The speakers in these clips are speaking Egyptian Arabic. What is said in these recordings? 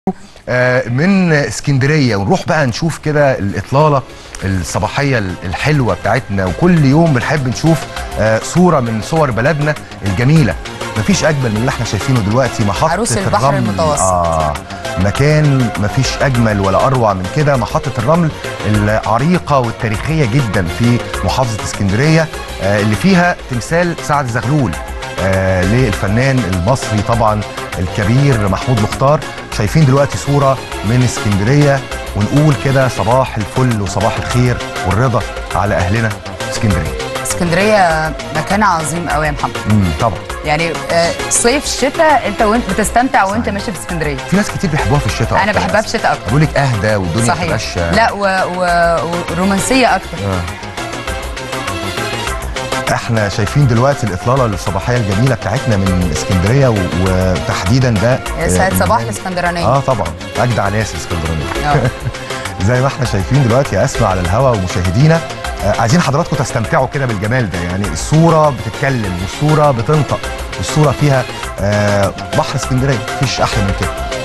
آه، من اسكندريه ونروح بقى نشوف كده الاطلاله الصباحيه الحلوه بتاعتنا وكل يوم بنحب نشوف آه، صوره من صور بلدنا الجميله مفيش اجمل من اللي احنا شايفينه دلوقتي محطه عروس البحر الرمل. المتوسط. اه مكان مفيش اجمل ولا اروع من كده محطه الرمل العريقه والتاريخيه جدا في محافظه اسكندريه آه، اللي فيها تمثال سعد زغلول آه، للفنان المصري طبعا الكبير محمود مختار شايفين دلوقتي صوره من اسكندريه ونقول كده صباح الفل وصباح الخير والرضا على اهلنا في اسكندريه اسكندريه مكان عظيم قوي يا محمد امم طبعا يعني آه، صيف شتاء انت وانت بتستمتع وانت صحيح. ماشي في اسكندريه في ناس كتير بيحبوها في الشتاء انا أكتر بحبها بس. في الشتاء اكتر بقول لك اهدى والدنيا صحيح متبقاش لا و... و... ورومانسيه اكتر آه. احنا شايفين دلوقتي الاطلاله الصباحيه الجميله بتاعتنا من اسكندريه و- وتحديدا ده يا سعد آه، صباح من- الاسكندرانيه اه طبعا اجدع ناس اسكندرانيه آه. زي ما احنا شايفين دلوقتي يا اسماء على الهوا ومشاهدينا آه عايزين حضراتكم تستمتعوا كده بالجمال ده يعني الصوره بتتكلم والصوره بتنطق والصوره فيها آه بحر اسكندريه مفيش احلى من كده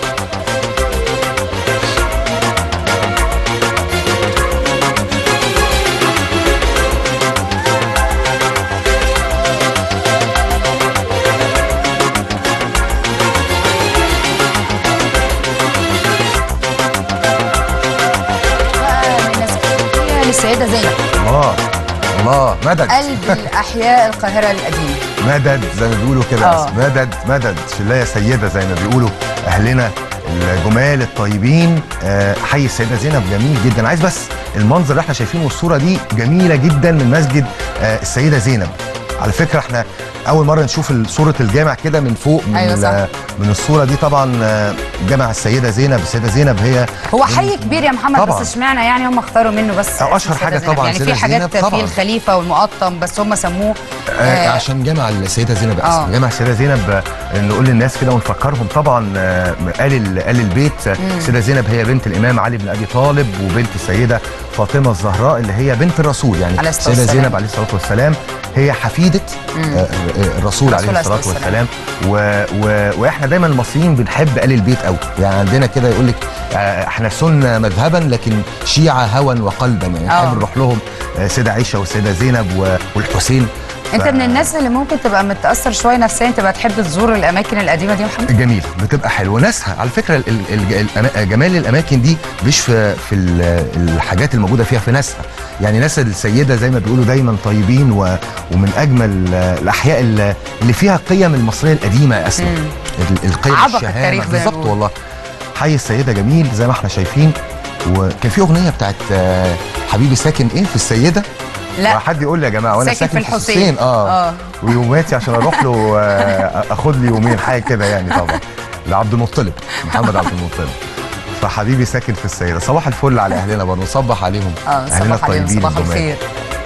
بقى من اسكندريه للسيده زينب الله الله مدد قلب الاحياء القاهره القديمه مدد زي ما بيقولوا كده آه. مدد مدد شلايه سيده زي ما بيقولوا اهلنا الجمال الطيبين آه، حي السيده زينب جميل جدا عايز بس المنظر اللي احنا شايفينه والصوره دي جميله جدا من مسجد آه، السيده زينب على فكره احنا اول مره نشوف صوره الجامع كده من فوق من أيوة صح. ال- من الصوره دي طبعا آه، جامع السيده زينب السيده زينب هي هو حي كبير يا محمد طبعا. بس اشمعنى يعني هم اختاروا منه بس أو اسم أشهر السيدة حاجة زينب؟ طبعا يعني سيدة في حاجات زينب في طبعا. الخليفه والمقطم بس هم سموه آه آه، عشان جامع السيده زينب آه. اصلا جامع السيده زينب آه، نقول للناس كده ونفكرهم طبعا آه، ال ال ال البيت آه، السيده زينب هي بنت الامام علي بن ابي طالب وبنت السيده فاطمه الزهراء اللي هي بنت الرسول يعني عليه الصلاة السيده والسلام. زينب عليه الصلاه والسلام هي حفيده آه، آه، الرسول عليه الرسول الصلاه عليه الصلاة والسلام و و واحنا دايما المصريين بنحب ال البيت قوي يعني عندنا كده يقول لك آه، احنا سنه مذهبا لكن شيعه هوى وقلبا يعني آه. نحب نروح لهم آه، سيده عائشه والسيده زينب و- والحسين انت ف- من الناس اللي ممكن تبقى متاثر شويه نفسيا تبقى تحب تزور الاماكن القديمه دي يا محمد جميل بتبقى حلوه ناسها على فكره ال ال ال جمال الاماكن دي مش في في ال- الحاجات الموجوده فيها في ناسها يعني ناس السيده زي ما بيقولوا دايما طيبين و ومن اجمل آه، الاحياء ال- اللي فيها القيم المصريه القديمه يا اسماء ال- القيم عبق الشهامه التاريخ زي ما بالظبط بيقولوا. والله حي السيده جميل زي ما احنا شايفين وكان في اغنيه بتاعت آه، حبيبي ساكن ايه في السيده لا حد يقول لي يا جماعه وانا ساكن ساكن, في الحسين. اه, آه. ويوماتي عشان اروح له آه، اخد لي يومين حاجه كده يعني طبعا لعبد المطلب محمد عبد المطلب فحبيبي ساكن في السيده صباح الفل على اهلنا برضه نصبح عليهم اه اهلنا صباح عليهم الطيبين صباح الجمال. الخير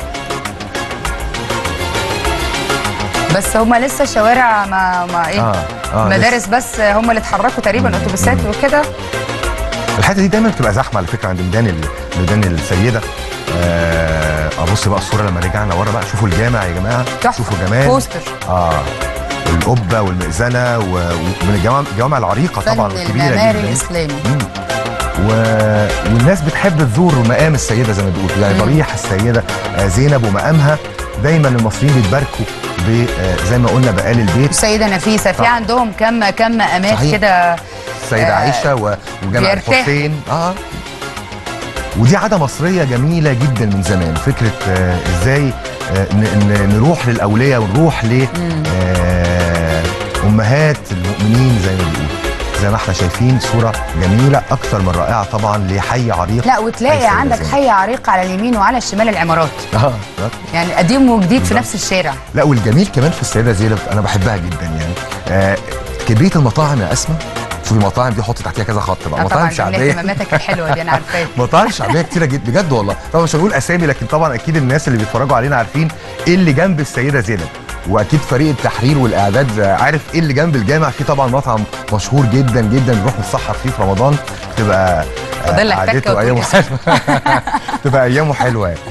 بس هم لسه الشوارع ما ما ايه اه اه مدارس بس هم اللي اتحركوا تقريبا اتوبيسات وكده الحته دي دايما بتبقى زحمه على فكره عند ميدان ال- ميدان السيده آه ابص بقى الصوره لما رجعنا ورا بقى شوفوا الجامع يا جماعه تحفه شوفوا جمال بوستر اه القبه والمئذنه و- ومن الجوامع الجوامع العريقه فن طبعا الكبيره المعماري جدا الاسلامي مم. و... والناس بتحب تزور مقام السيده زي ما بيقولوا يعني مم. ضريح السيده آه، زينب ومقامها دايما المصريين بيتباركوا ب آه، زي ما قلنا بآل البيت السيده نفيسه في صح. عندهم كم كم مقامات صحيح. كده السيده آه، عائشه و... وجامع بيرتاحوا. الحسين اه ودي عاده مصريه جميله جدا من زمان فكره آه، ازاي آه، ن- ن- نروح للاولياء ونروح ل آه، امهات المؤمنين زي ما بيقولوا زي ما احنا شايفين صوره جميله اكثر من رائعه طبعا لحي عريق لا حي وتلاقي السيدة عندك زينب. حي عريق على اليمين وعلى الشمال العمارات اه يعني قديم وجديد في بالظبط. نفس الشارع لا والجميل كمان في السيده زينب انا بحبها جدا يعني آه كميه المطاعم يا اسماء شوفي المطاعم دي حط تحتيها كذا خط بقى آه مطاعم طبعا دي من شعبيه اهتماماتك الحلوه دي انا عارفاها مطاعم شعبيه كتيره جدا بجد والله طبعا مش هنقول اسامي لكن طبعا اكيد الناس اللي بيتفرجوا علينا عارفين ايه اللي جنب السيده زينب واكيد فريق التحرير والاعداد عارف ايه اللي جنب الجامع في طبعا مطعم مشهور جدا جدا نروح نتسحر فيه في رمضان تبقى آه، فاضل لك تكة قعدته وتقول وايامه اسمه. حلوه تبقى ايامه حلوه يعني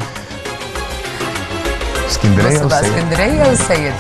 اسكندريه بص بقى والسيده اسكندريه والسيده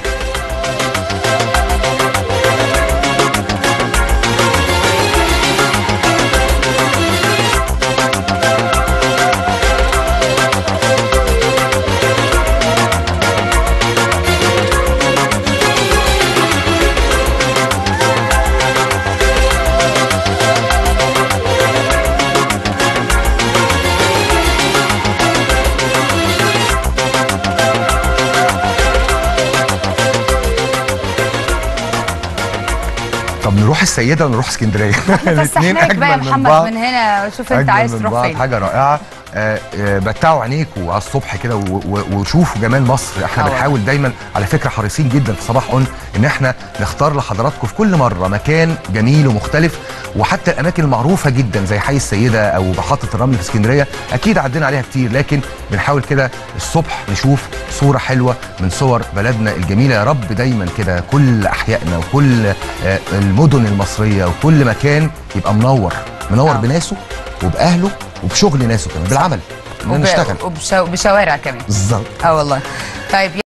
السيده ونروح اسكندريه الاتنين فسحناك بقى يا أجمل من محمد بعض. من هنا شوف انت أجمل عايز من تروح بعض، فين حاجه رائعه آه، آه، بتعوا عينيكوا على الصبح كده و- و- وشوفوا جمال مصر احنا طبعا. بنحاول دايما على فكره حريصين جدا في صباح اون ان احنا نختار لحضراتكم في كل مره مكان جميل ومختلف وحتى الاماكن المعروفه جدا زي حي السيده او محطه الرمل في اسكندريه اكيد عدينا عليها كتير لكن بنحاول كده الصبح نشوف صوره حلوه من صور بلدنا الجميله يا رب دايما كده كل احيائنا وكل آه، المدن المصريه وكل مكان يبقى منور منور آه. بناسه وباهله وبشغل ناسه كمان بالعمل إننا وب- نشتغل وبشو- وبشوارع كمان بالظبط اه والله طيب